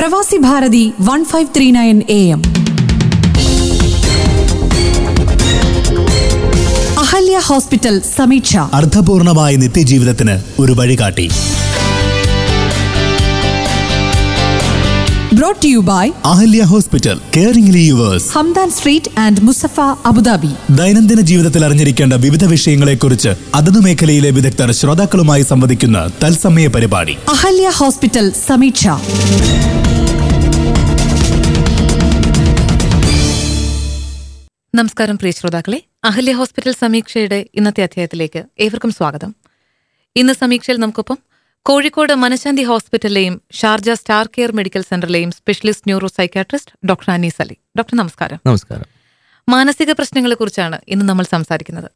പ്രവാസി Bharathi one five three nine A M Ahalya hospital Sameeksha അർത്ഥപൂർണമായ നിത്യജീവിതത്തിന് ഒരു വഴികാട്ടി brought you by Ahalya hospital caring yours Hamdan street and Musaffah Abu Dhabi ദൈനംദിന ജീവിതത്തിൽ അറിഞ്ഞിരിക്കേണ്ട വിവിധ വിഷയങ്ങളെക്കുറിച്ച് അതത് മേഖലയിലെ വിദഗ്ധർ ശ്രോതാക്കളുമായി സംവദിക്കുന്ന തത്സമയ പരിപാടി അഹല്യ ഹോസ്പിറ്റൽ സമീക്ഷ നമസ്കാരം പ്രിയ ശ്രോതാക്കളെ അഹല്യ ഹോസ്പിറ്റൽ സമീക്ഷയുടെ ഇന്നത്തെ അധ്യായത്തിലേക്ക് ഏവർക്കും സ്വാഗതം ഇന്ന് സമീക്ഷയിൽ നമുക്കൊപ്പം കോഴിക്കോട് മനശാന്തി ഹോസ്പിറ്റലിലെയും ഷാർജ സ്റ്റാർ കെയർ മെഡിക്കൽ സെന്ററിലെയും specialist neuro psychiatrist doctor Anees Ali doctor നമസ്കാരം നമസ്കാരം മാനസിക പ്രശ്നങ്ങളെക്കുറിച്ചാണ് ഇന്ന് നമ്മൾ സംസാരിക്കുന്നത്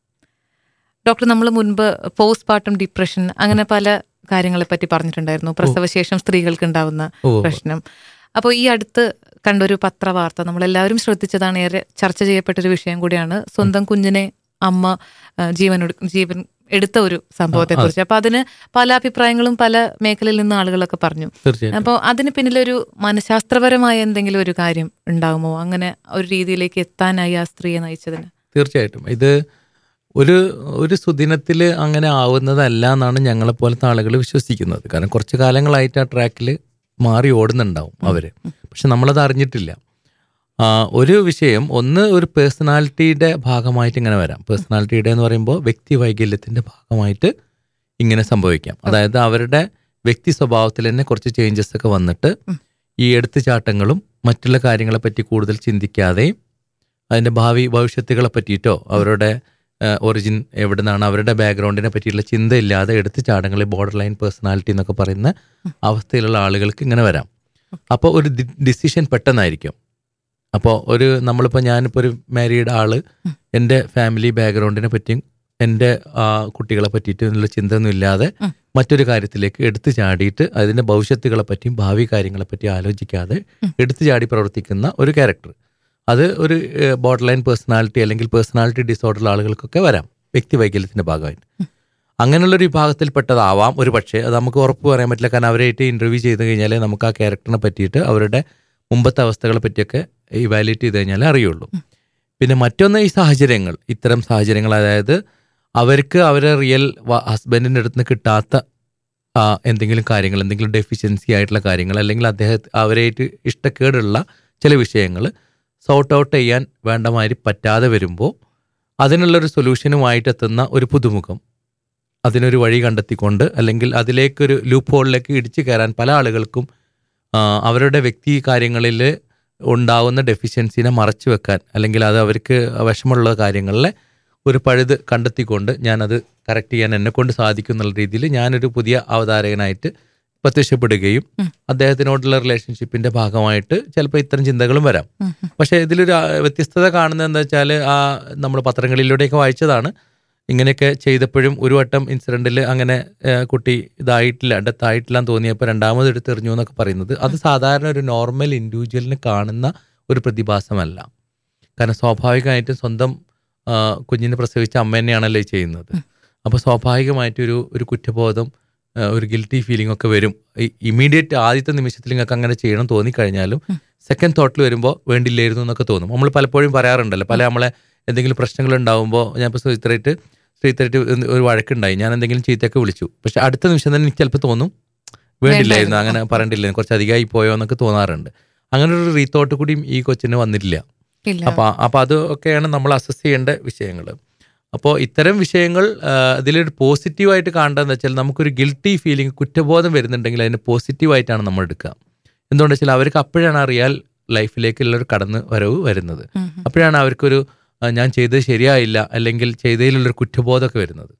ഡോക്ടർ നമ്മൾ മുൻപ് പോസ്റ്റ് പാർട്ടം ഡിപ്രഷൻ അങ്ങനെ പല കാര്യങ്ങളെ പറ്റി പറഞ്ഞിട്ടുണ്ടായിരുന്നു പ്രസവശേഷം സ്ത്രീകൾക്ക് ഉണ്ടാവുന്ന ഓ. പ്രശ്നം അപ്പോൾ ഈ അടുത്ത് കണ്ടൊരു പത്രവാർത്ത നമ്മളെല്ലാവരും ശ്രദ്ധിച്ചതാണ് ഏറെ ചർച്ച ചെയ്യപ്പെട്ടൊരു വിഷയം കൂടിയാണ് സ്വന്തം കുഞ്ഞിനെ അമ്മ ആ, ജീവൻ എടു- ജീവൻ എടുത്ത ഒരു സംഭവത്തെക്കുറിച്ച് അപ്പൊ അതിന് പല അഭിപ്രായങ്ങളും പല മേഖലയിൽ നിന്ന് ആളുകളൊക്കെ പറഞ്ഞു തീർച്ചയായിട്ടും അപ്പോൾ അതിന് പിന്നിലൊരു മനഃശാസ്ത്രപരമായ എന്തെങ്കിലും ഒരു കാര്യം ഉണ്ടാകുമോ അങ്ങനെ ഒരു രീതിയിലേക്ക് എത്താനായി ആ സ്ത്രീയെ നയിച്ചതിന് തീർച്ചയായിട്ടും ഇത് ഒരു ഒരു സുദിനത്തിൽ അങ്ങനെ ആവുന്നതല്ല എന്നാണ് ഞങ്ങളെപ്പോലത്തെ ആളുകൾ വിശ്വസിക്കുന്നത് കാരണം കുറച്ച് കാലങ്ങളായിട്ട് ആ ട്രാക്കിൽ മാറി ഓടുന്നുണ്ടാവും അവര് പക്ഷെ നമ്മളത് അറിഞ്ഞിട്ടില്ല ആ, ഒരു വിഷയം ഒന്ന് ഒരു പേഴ്സണാലിറ്റിയുടെ ഭാഗമായിട്ട് ഇങ്ങനെ വരാം പേഴ്സണാലിറ്റിയുടെ എന്ന് പറയുമ്പോൾ വ്യക്തി വൈകല്യത്തിന്റെ ഭാഗമായിട്ട് ഇങ്ങനെ സംഭവിക്കാം അതായത് അവരുടെ വ്യക്തി സ്വഭാവത്തിൽ തന്നെ കുറച്ച് ചേഞ്ചസ് ഒക്കെ വന്നിട്ട് ഈ എടുത്തുചാട്ടങ്ങളും മറ്റുള്ള കാര്യങ്ങളെ പറ്റി കൂടുതൽ ചിന്തിക്കാതെയും അതിൻ്റെ ഭാവി ഭവിഷ്യത്തുകളെ പറ്റിയിട്ടോ അവരുടെ ഒറിജിൻ എവിടെ നിന്നാണ് അവരുടെ ബാക്ക്ഗ്രൗണ്ടിനെ പറ്റിയിട്ടുള്ള ചിന്തയില്ലാതെ എടുത്ത് ചാടങ്ങൾ ബോർഡർ ലൈൻ പേഴ്സണാലിറ്റി എന്നൊക്കെ പറയുന്ന അവസ്ഥയിലുള്ള ആളുകൾക്ക് ഇങ്ങനെ വരാം അപ്പോൾ ഒരു ഡിസിഷൻ പെട്ടെന്നായിരിക്കും അപ്പോൾ ഒരു നമ്മളിപ്പോൾ ഞാനിപ്പോൾ ഒരു മാരീഡ് ആള് എൻ്റെ ഫാമിലി ബാക്ക്ഗ്രൗണ്ടിനെ പറ്റിയും എൻ്റെ ആ, കുട്ടികളെ പറ്റിയിട്ട് എന്നുള്ള ചിന്തയൊന്നും ഇല്ലാതെ ഉം. മറ്റൊരു കാര്യത്തിലേക്ക് എടുത്തു ചാടിയിട്ട് അതിൻ്റെ ഭവിഷ്യത്തുകളെ പറ്റിയും ഭാവി കാര്യങ്ങളെ പറ്റി ആലോചിക്കാതെ എടുത്തു ചാടി പ്രവർത്തിക്കുന്ന ഒരു ക്യാരക്ടർ അത് ഒരു ബോർഡർ ലൈൻ പേഴ്സണാലിറ്റി അല്ലെങ്കിൽ പേഴ്സണാലിറ്റി ഡിസോർഡർ ആളുകൾക്കൊക്കെ വരാം വ്യക്തി വൈകല്യത്തിന്റെ ഭാഗമായിട്ട് അങ്ങനെയുള്ളൊരു വിഭാഗത്തിൽപ്പെട്ടതാവാം ഒരു പക്ഷേ അത് നമുക്ക് ഉറപ്പ് പറയാൻ പറ്റില്ല കാരണം അവരായിട്ട് ഇന്റർവ്യൂ ചെയ്ത് കഴിഞ്ഞാൽ നമുക്ക് ആ ക്യാരക്ടറിനെ പറ്റിയിട്ട് അവരുടെ മുമ്പത്തെ അവസ്ഥകളെ പറ്റിയൊക്കെ ഇവാലുവേറ്റ് ചെയ്ത് കഴിഞ്ഞാലേ അറിയുള്ളൂ പിന്നെ മറ്റൊന്ന് ഈ സാഹചര്യങ്ങൾ ഇത്തരം സാഹചര്യങ്ങൾ അതായത് അവർക്ക് അവരെ റിയൽ ഹസ്ബൻഡിൻ്റെ അടുത്ത് നിന്ന് കിട്ടാത്ത ആ, എന്തെങ്കിലും കാര്യങ്ങൾ എന്തെങ്കിലും ഡെഫിഷ്യൻസി ആയിട്ടുള്ള കാര്യങ്ങൾ അല്ലെങ്കിൽ അദ്ദേഹത്തെ അവരായിട്ട് ഇഷ്ടക്കേടുള്ള ചില വിഷയങ്ങൾ സോർട്ട് ഔട്ട് ചെയ്യാൻ വേണ്ട മാതിരി പറ്റാതെ വരുമ്പോൾ അതിനുള്ളൊരു സൊല്യൂഷനുമായിട്ട് എത്തുന്ന ഒരു പുതുമുഖം അതിനൊരു വഴി കണ്ടെത്തിക്കൊണ്ട് അല്ലെങ്കിൽ അതിലേക്കൊരു ലൂപ്പ് ഹോളിലേക്ക് ഇടിച്ചു കയറാൻ പല ആളുകൾക്കും ആ, അവരുടെ വ്യക്തി കാര്യങ്ങളിൽ ഉണ്ടാവുന്ന ഡെഫിഷ്യൻസിനെ മറച്ചു വെക്കാൻ അല്ലെങ്കിൽ അത് അവർക്ക് വിഷമമുള്ള കാര്യങ്ങളിലെ ഒരു പഴുത് കണ്ടെത്തിക്കൊണ്ട് ഞാനത് കറക്റ്റ് ചെയ്യാൻ എന്നെ കൊണ്ട് സാധിക്കും എന്നുള്ള രീതിയിൽ ഞാനൊരു പുതിയ അവതാരകനായിട്ട് പ്രത്യക്ഷപ്പെടുകയും അദ്ദേഹത്തിനോടുള്ള റിലേഷൻഷിപ്പിന്റെ ഭാഗമായിട്ട് ചിലപ്പോൾ ഇത്തരം ചിന്തകളും വരാം പക്ഷേ ഇതിലൊരു ആ, വ്യത്യസ്തത കാണുന്നത് എന്താ വെച്ചാൽ ആ നമ്മൾ പത്രങ്ങളിലൂടെയൊക്കെ വായിച്ചതാണ് ഇങ്ങനെയൊക്കെ ചെയ്തപ്പോഴും ഒരു വട്ടം ഇൻസിഡന്റിൽ അങ്ങനെ ഏ, കുട്ടി ഇതായിട്ടില്ല ഡെത്ത് ആയിട്ടില്ല എന്ന് തോന്നിയപ്പോൾ രണ്ടാമത് എടുത്തെറിഞ്ഞു എന്നൊക്കെ പറയുന്നത് അത് സാധാരണ ഒരു നോർമൽ ഇൻഡിവിജ്വലിന് കാണുന്ന ഒരു പ്രതിഭാസമല്ല കാരണം സ്വാഭാവികമായിട്ടും സ്വന്തം ആ, കുഞ്ഞിനെ പ്രസവിച്ച അമ്മ തന്നെയാണല്ലോ ഈ ചെയ്യുന്നത് അപ്പോൾ സ്വാഭാവികമായിട്ടൊരു ഒരു കുറ്റബോധം ആ, ഒരു ഗിൽറ്റി ഫീലിംഗ് ഒക്കെ വരും ഇമീഡിയറ്റ് ആദ്യത്തെ നിമിഷത്തിൽ നിങ്ങൾക്ക് അങ്ങനെ ചെയ്യണം തോന്നിക്കഴിഞ്ഞാലും സെക്കൻഡ് തോട്ടിൽ വരുമ്പോൾ വേണ്ടില്ലായിരുന്നു എന്നൊക്കെ തോന്നും നമ്മൾ പലപ്പോഴും പറയാറുണ്ടല്ലോ പല നമ്മളെ എന്തെങ്കിലും പ്രശ്നങ്ങൾ ഉണ്ടാകുമ്പോൾ ഞാൻ ഇപ്പോൾ ശ്രീത്തരായിട്ട് ശ്രീത്തരായിട്ട് ഒരു വഴക്കുണ്ടായി ഞാൻ എന്തെങ്കിലും ചീത്തയൊക്കെ വിളിച്ചു പക്ഷെ അടുത്ത നിമിഷം തന്നെ എനിക്ക് ചിലപ്പോൾ തോന്നും വേണ്ടില്ലായിരുന്നു അങ്ങനെ പറയണ്ടില്ല കുറച്ച് അധികമായി പോയോ എന്നൊക്കെ തോന്നാറുണ്ട് അങ്ങനെ ഒരു റീത്തോട്ട് കൂടിയും ഈ കൊച്ചിന് വന്നിട്ടില്ല ഇല്ല അപ്പൊ അപ്പൊ അതൊക്കെയാണ് നമ്മൾ അസസ് ചെയ്യേണ്ട വിഷയങ്ങൾ അപ്പോൾ ഇത്തരം വിഷയങ്ങൾ ആ, ഇതിലൊരു പോസിറ്റീവായിട്ട് കാണേണ്ടതെന്ന് വെച്ചാൽ നമുക്കൊരു ഗിൽട്ടി ഫീലിംഗ് കുറ്റബോധം വരുന്നുണ്ടെങ്കിൽ അതിന് പോസിറ്റീവായിട്ടാണ് നമ്മൾ എടുക്കുക എന്തുകൊണ്ടെന്ന് വെച്ചാൽ അവർക്ക് അപ്പോഴാണ് ആ റിയൽ ലൈഫിലേക്കുള്ള ഒരു കടന്ന് വരവ് വരുന്നത് അപ്പോഴാണ് അവർക്കൊരു ആ, ഞാൻ ചെയ്തത് ശരിയായില്ല അല്ലെങ്കിൽ ചെയ്തതിലുള്ളൊരു കുറ്റബോധമൊക്കെ വരുന്നത്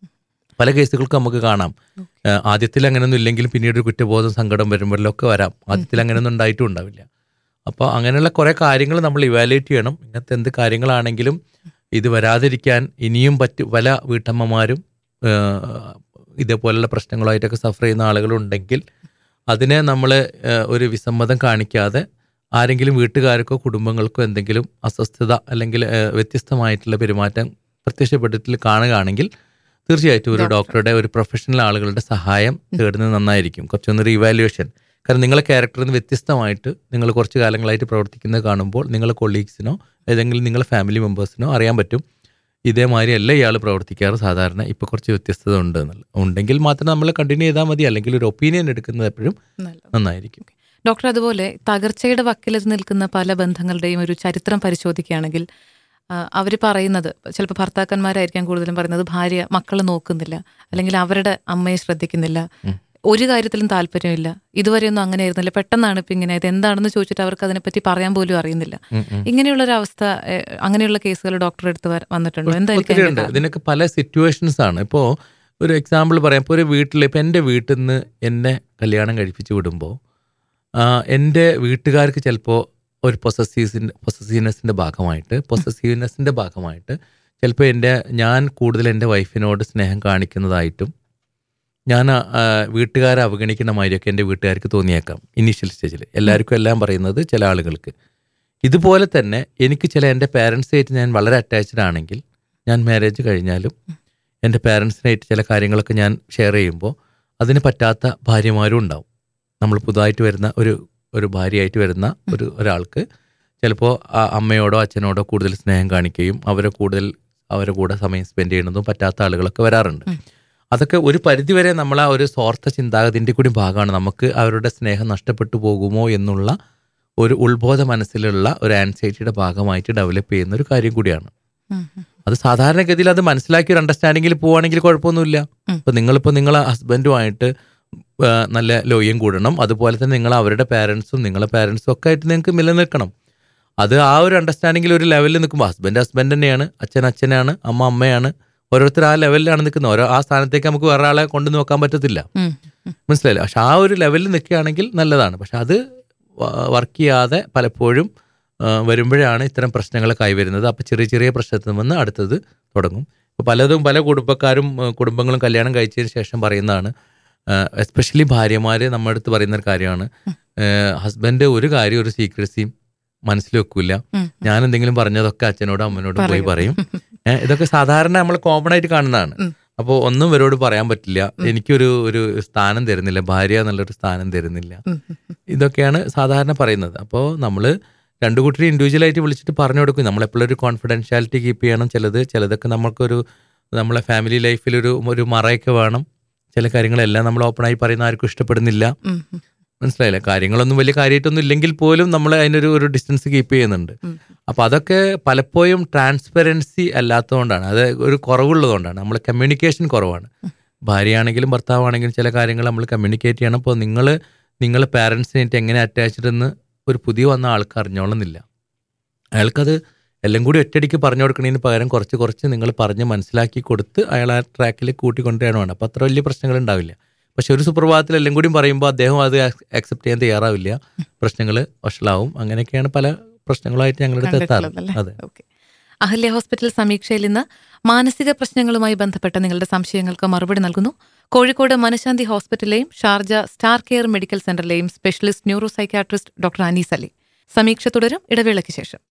പല കേസുകൾക്കും നമുക്ക് കാണാം ആ, ആദ്യത്തിൽ അങ്ങനെയൊന്നും ഇല്ലെങ്കിലും പിന്നീട് ഒരു കുറ്റബോധം സങ്കടം വരുമ്പോഴൊക്കെ വരാം ആദ്യത്തിൽ അങ്ങനെയൊന്നും ഉണ്ടായിട്ടും ഉണ്ടാവില്ല അപ്പോൾ അങ്ങനെയുള്ള കുറേ കാര്യങ്ങൾ നമ്മൾ ഇവാലുവേറ്റ് ചെയ്യണം ഇങ്ങനത്തെ എന്ത് കാര്യങ്ങളാണെങ്കിലും ഇത് വരാതിരിക്കാൻ ഇനിയും പറ്റു പല വീട്ടമ്മമാരും ആ, ഇതേപോലുള്ള പ്രശ്നങ്ങളായിട്ടൊക്കെ സഫർ ചെയ്യുന്ന ആളുകളുണ്ടെങ്കിൽ അതിനെ നമ്മൾ ഒരു വിസമ്മതം കാണിക്കാതെ ആരെങ്കിലും വീട്ടുകാർക്കോ കുടുംബങ്ങൾക്കോ എന്തെങ്കിലും അസ്വസ്ഥത അല്ലെങ്കിൽ ആ, വ്യത്യസ്തമായിട്ടുള്ള പെരുമാറ്റം പ്രത്യക്ഷപ്പെട്ടിട്ട് കാണുകയാണെങ്കിൽ തീർച്ചയായിട്ടും ഒരു ഡോക്ടറുടെ ഒരു പ്രൊഫഷണൽ ആളുകളുടെ സഹായം തേടുന്നത് നന്നായിരിക്കും കുറച്ചൊന്നൊരു ഇവാലുവേഷൻ കാരണം നിങ്ങളെ ക്യാരക്ടറിൽ നിന്ന് വ്യത്യസ്തമായിട്ട് നിങ്ങൾ കുറച്ച് കാലങ്ങളായിട്ട് പ്രവർത്തിക്കുന്നത് കാണുമ്പോൾ നിങ്ങളെ കൊളീഗ്സിനോ ഏതെങ്കിലും നിങ്ങളെ ഫാമിലി മെമ്പേഴ്സിനോ അറിയാൻ പറ്റും ഇതേമാതിരി അല്ല ഇയാൾ പ്രവർത്തിക്കാറ് സാധാരണ ഇപ്പോൾ കുറച്ച് വ്യത്യസ്തത ഉണ്ട് എന്നുള്ളത് ഉണ്ടെങ്കിൽ മാത്രം നമ്മൾ കണ്ടിന്യൂ ചെയ്താൽ മതി അല്ലെങ്കിൽ ഒരു ഒപ്പീനിയൻ എടുക്കുന്നത് എപ്പോഴും നല്ലത്. നന്നായിരിക്കും ഡോക്ടർ അതുപോലെ തകർച്ചയുടെ വക്കിലെത്തി നിൽക്കുന്ന പല ബന്ധങ്ങളുടെയും ഒരു ചരിത്രം പരിശോധിക്കുകയാണെങ്കിൽ അവർ പറയുന്നത് ചിലപ്പോൾ ഭർത്താക്കന്മാരായിരിക്കാം കൂടുതലും പറയുന്നത് ഭാര്യ മക്കളെ നോക്കുന്നില്ല അല്ലെങ്കിൽ അവരുടെ അമ്മയെ ശ്രദ്ധിക്കുന്നില്ല ഒരു കാര്യത്തിലും താല്പര്യമില്ല ഇതുവരെയൊന്നും അങ്ങനെ ആയിരുന്നില്ല പെട്ടെന്നാണ് ഇപ്പം ഇങ്ങനെ ഇത് എന്താണെന്ന് ചോദിച്ചിട്ട് അവർക്ക് അതിനെപ്പറ്റി പറയാൻ പോലും അറിയുന്നില്ല ഉം, ഉം. ഇങ്ങനെയുള്ള ഒരു അവസ്ഥ ഏഹ്, അങ്ങനെയുള്ള കേസുകൾ ഡോക്ടറെ അടുത്ത് വര- വന്നിട്ടുണ്ടോ എന്തായിരിക്കും ഒത്തിരി അതിന്റെ ഉണ്ട് കാരണം? ഇതിനൊക്കെ പല സിറ്റുവേഷൻസ് ആണ് ഇപ്പോൾ ഒരു എക്സാമ്പിൾ പറയാം ഇപ്പോൾ ഒരു വീട്ടിൽ ഇപ്പോൾ എൻ്റെ വീട്ടിൽ നിന്ന് എന്നെ കല്യാണം കഴിപ്പിച്ച് വിടുമ്പോൾ എൻ്റെ വീട്ടുകാർക്ക് ചിലപ്പോൾ ഒരു പൊസസീവ്സിൻ്റെ പൊസസീവ്നെസ്സിൻ്റെ ഭാഗമായിട്ട് പൊസസീവ്നെസ്സിൻ്റെ ഭാഗമായിട്ട് ചിലപ്പോൾ എൻ്റെ ഞാൻ കൂടുതൽ എൻ്റെ വൈഫിനോട് സ്നേഹം കാണിക്കുന്നതായിട്ടും ഞാൻ ആ, വീട്ടുകാരെ അവഗണിക്കുന്ന മാതിരിയൊക്കെ എൻ്റെ വീട്ടുകാർക്ക് തോന്നിയേക്കാം ഇനീഷ്യൽ സ്റ്റേജിൽ എല്ലാവർക്കും എല്ലാം പറയുന്നത് ചില ആളുകൾക്ക് ഇതുപോലെ തന്നെ എനിക്ക് ചില എൻ്റെ പാരൻസായിട്ട് ഞാൻ വളരെ അറ്റാച്ച്ഡ് ആണെങ്കിൽ ഞാൻ മാരേജ് കഴിഞ്ഞാലും എൻ്റെ പാരൻസിനായിട്ട് ചില കാര്യങ്ങളൊക്കെ ഞാൻ ഷെയർ ചെയ്യുമ്പോൾ അതിന് പറ്റാത്ത ഭാര്യമാരും ഉണ്ടാവും നമ്മൾ പുതുതായിട്ട് വരുന്ന ഒരു ഒരു ഭാര്യയായിട്ട് വരുന്ന ഒരു ഒരാൾക്ക് ചിലപ്പോൾ ആ അമ്മയോടോ അച്ഛനോടോ കൂടുതൽ സ്നേഹം കാണിക്കുകയും അവരെ കൂടുതൽ അവരെ കൂടെ സമയം സ്പെൻഡ് ചെയ്യുന്നതും പറ്റാത്ത ആളുകളൊക്കെ വരാറുണ്ട് അതൊക്കെ ഒരു പരിധിവരെ നമ്മൾ ആ ഒരു സ്വാർത്ഥ ചിന്താഗതിൻ്റെ കൂടി ഭാഗമാണ് നമുക്ക് അവരുടെ സ്നേഹം നഷ്ടപ്പെട്ടു പോകുമോ എന്നുള്ള ഒരു ഉത്ബോധ മനസ്സിലുള്ള ഒരു ആൻസൈറ്റിയുടെ ഭാഗമായിട്ട് ഡെവലപ്പ് ചെയ്യുന്ന ഒരു കാര്യം കൂടിയാണ് ഉം, ഉം. അത് സാധാരണഗതിയിൽ അത് മനസ്സിലാക്കി ഒരു അണ്ടർസ്റ്റാൻഡിങ്ങിൽ പോവുകയാണെങ്കിൽ കുഴപ്പമൊന്നുമില്ല ഉം. ഇപ്പം നിങ്ങളിപ്പോൾ നിങ്ങളെ ഹസ്ബൻഡുമായിട്ട് ആ, നല്ല ലോയും കൂടണം അതുപോലെ തന്നെ നിങ്ങൾ അവരുടെ പാരൻസും നിങ്ങളെ പാരൻസും ഒക്കെ ആയിട്ട് നിങ്ങൾക്ക് നിലനിൽക്കണം അത് ആ ഒരു അണ്ടർസ്റ്റാൻഡിങ്ങിൽ ഒരു ലെവലിൽ നിൽക്കുമ്പോൾ ഹസ്ബൻഡ് ഹസ്ബൻഡ് തന്നെയാണ് അച്ഛൻ അച്ഛനാണ് അമ്മ അമ്മയാണ് ഓരോരുത്തർ ആ ലെവലിലാണ് നിൽക്കുന്നത് ഓരോ ആ സ്ഥാനത്തേക്ക് നമുക്ക് വേറെ ആളെ കൊണ്ടു നോക്കാൻ പറ്റത്തില്ല ഉം, ഉം. മനസ്സിലായില്ല പക്ഷെ ആ ഒരു ലെവലിൽ നിൽക്കുകയാണെങ്കിൽ നല്ലതാണ് പക്ഷെ അത് വർക്ക് ചെയ്യാതെ പലപ്പോഴും ആ, വരുമ്പോഴാണ് ഇത്തരം പ്രശ്നങ്ങൾ കൈവരുന്നത് അപ്പോൾ ചെറിയ ചെറിയ പ്രശ്നത്തിൽ നിന്ന് അടുത്തത് തുടങ്ങും ഇപ്പോൾ പലതും പല കുടുംബക്കാരും ആ, കുടുംബങ്ങളും കല്യാണം കഴിച്ചതിന് ശേഷം പറയുന്നതാണ് എസ്പെഷ്യലി ഭാര്യമാർ നമ്മുടെ അടുത്ത് പറയുന്ന ഒരു കാര്യമാണ് ഹസ്ബൻഡ് ഒരു കാര്യം ഒരു സീക്രസിയും മനസ്സിൽ വെക്കൂല ഉം. ഞാൻ എന്തെങ്കിലും പറഞ്ഞതൊക്കെ അച്ഛനോടും അമ്മനോടും പോയി പറയും. പറയും ഏ, ഇതൊക്കെ സാധാരണ നമ്മൾ കോമൺ ആയിട്ട് കാണുന്നതാണ് ഉം. അപ്പോൾ ഒന്നും ഇവരോട് പറയാൻ പറ്റില്ല എനിക്കൊരു ഒരു സ്ഥാനം തരുന്നില്ല ഭാര്യ എന്നുള്ളൊരു സ്ഥാനം തരുന്നില്ല ഉം, ഉം, ഉം. ഇതൊക്കെയാണ് സാധാരണ പറയുന്നത് അപ്പോൾ നമ്മൾ രണ്ടു കൂട്ടരും ഇൻഡിവിജ്വലായിട്ട് വിളിച്ചിട്ട് പറഞ്ഞു കൊടുക്കും നമ്മൾ എപ്പോഴും ഒരു കോൺഫിഡൻഷ്യാലിറ്റി കീപ്പ് ചെയ്യണം ചിലത് ചിലതൊക്കെ നമുക്കൊരു നമ്മളെ ഫാമിലി ലൈഫിലൊരു ഒരു മറയൊക്കെ വേണം ചില കാര്യങ്ങളെല്ലാം നമ്മൾ ഓപ്പണായി പറയുന്ന ആർക്കും ഇഷ്ടപ്പെടുന്നില്ല ഉം, ഉം. മനസ്സിലായില്ല കാര്യങ്ങളൊന്നും വലിയ കാര്യമായിട്ടൊന്നും ഇല്ലെങ്കിൽ പോലും നമ്മൾ അതിനൊരു ഒരു ഡിസ്റ്റൻസ് കീപ്പ് ചെയ്യുന്നുണ്ട് ഉം. അപ്പോൾ അതൊക്കെ പലപ്പോഴും ട്രാൻസ്പെറൻസി അല്ലാത്തതുകൊണ്ടാണ് അത് ഒരു കുറവുള്ളതുകൊണ്ടാണ് നമ്മൾ കമ്മ്യൂണിക്കേഷൻ കുറവാണ് ഭാര്യയാണെങ്കിലും ഭർത്താവാണെങ്കിലും ചില കാര്യങ്ങൾ നമ്മൾ കമ്മ്യൂണിക്കേറ്റ് ചെയ്യണം അപ്പോൾ നിങ്ങൾ നിങ്ങൾ പാരൻസിനായിട്ട് എങ്ങനെ അറ്റാച്ച്ഡ് എന്ന് ഒരു പുതിയ വന്ന ആൾക്ക് അറിഞ്ഞോളുന്നില്ല അയാൾക്കത് എല്ലാം കൂടി ഒറ്റയടിക്ക് പറഞ്ഞു കൊടുക്കുന്നതിന് പകരം കുറച്ച് കുറച്ച് നിങ്ങൾ പറഞ്ഞ് മനസ്സിലാക്കി കൊടുത്ത് അയാൾ ആ ട്രാക്കിൽ കൂട്ടിക്കൊണ്ടുവരാണ് വേണം അപ്പോൾ അത്ര വലിയ പ്രശ്നങ്ങൾ ഉണ്ടാവില്ല പക്ഷെ ഒരു സുപ്രഭാതത്തിൽ എല്ലാം കൂടി പറയുമ്പോൾ അദ്ദേഹം അത് അക്സെപ്റ്റ് ചെയ്യാൻ തയ്യാറാവില്ല പ്രശ്നങ്ങൾ വഷളാവും അങ്ങനെയൊക്കെയാണ് പല പ്രശ്നങ്ങളായിട്ട് ഞങ്ങളുടെ അടുത്ത് എത്താറ് കണ്ടിട്ടുള്ളതല്ലേ? അതെ ഓക്കെ. അഹല്യ ഹോസ്പിറ്റൽ സമീക്ഷയിൽ ഇന്ന് മാനസിക പ്രശ്നങ്ങളുമായി ബന്ധപ്പെട്ട നിങ്ങളുടെ സംശയങ്ങൾക്ക് മറുപടി നൽകുന്നു കോഴിക്കോട് മനശാന്തി ഹോസ്പിറ്റലിലെയും ഷാർജ സ്റ്റാർ കെയർ മെഡിക്കൽ സെന്ററിലെയും specialist neuro psychiatrist doctor Anees Ali Sameeksha തുടരും ഇടവേളയ്ക്ക് ശേഷം